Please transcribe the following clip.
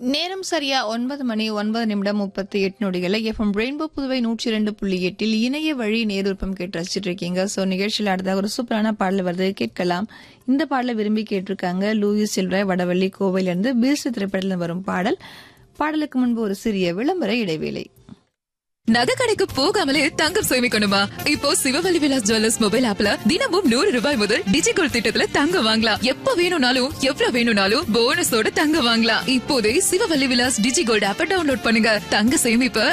நேரம் சரியா ஒன்பது மணி ஒன்பது நிமிடம் முப்பத்தி எட்டு நொடிகளை எஃப்எம் ரெயின்போ புதுவை நூற்றி இரண்டு புள்ளி எட்டில் இணைய வழி நேருப்பம் கேட்டு ரசிச்சிட்டு இருக்கீங்க ஸோ நிகழ்ச்சியில் அடுத்த ஒரு சூப்பரான பாடல் வருது கேட்கலாம் இந்த பாடலை விரும்பி கேட்டிருக்காங்க லூயிஸ் சில்வராய் வடவள்ளி கோவையிலிருந்து பீஸ் திரைப்படத்தில் வரும் பாடல் பாடலுக்கு முன்பு ஒரு சிறிய விளம்பர இடைவேளை நகை கடைக்கு போகாமலே தங்கம் சேமிக்கணுமா இப்போ சிவவழி விலாஸ் ஜுவல்லர்ஸ் மொபைல் ஆப்ல தினமும் நூறு ரூபாய் முதல் டிஜிகோல் திட்டத்துல தங்கம் வாங்கலாம் எப்ப வேணும்னாலும் எவ்வளவு வேணும்னாலும் போனஸோட தங்கம் வாங்கலாம் இப்போதே சிவவழி விலாஸ் டிஜிகோல்ட் ஆப்பை டவுன்லோட் பண்ணுங்க தங்க சேமிப்ப